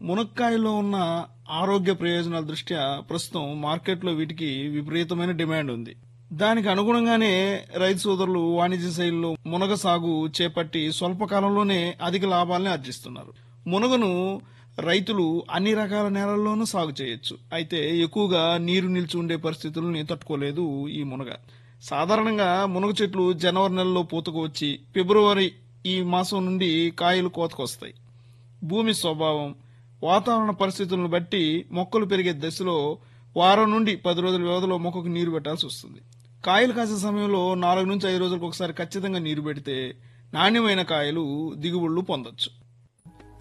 మునక్కాయలో ఉన్న ఆరోగ్య ప్రయోజనాల దృష్ట్యా ప్రస్తుతం మార్కెట్లో వీటికి విపరీతమైన డిమాండ్ ఉంది దానికి అనుగుణంగానే రైతు సోదరులు వాణిజ్య శైలిలో మునగ సాగు చేపట్టి స్వల్పకాలంలోనే అధిక లాభాల్ని ఆర్జిస్తున్నారు మునగను రైతులు అన్ని రకాల నేలల్లోనూ సాగు చేయొచ్చు అయితే ఎక్కువగా నీరు నిలిచి ఉండే పరిస్థితుల్ని తట్టుకోలేదు ఈ మునగ సాధారణంగా మునగ చెట్లు జనవరి నెలలో పూతకు వచ్చి ఫిబ్రవరి ఈ మాసం నుండి కాయలు కోతకొస్తాయి భూమి స్వభావం వాతావరణ పరిస్థితులను బట్టి మొక్కలు పెరిగే దశలో వారం నుండి పది రోజుల వ్యవధిలో మొక్కకు నీరు పెట్టాల్సి వస్తుంది కాయలు కాసే సమయంలో నాలుగు నుంచి ఐదు రోజులకు ఒకసారి ఖచ్చితంగా నీరు పెడితే నాణ్యమైన కాయలు దిగుబడులు పొందొచ్చు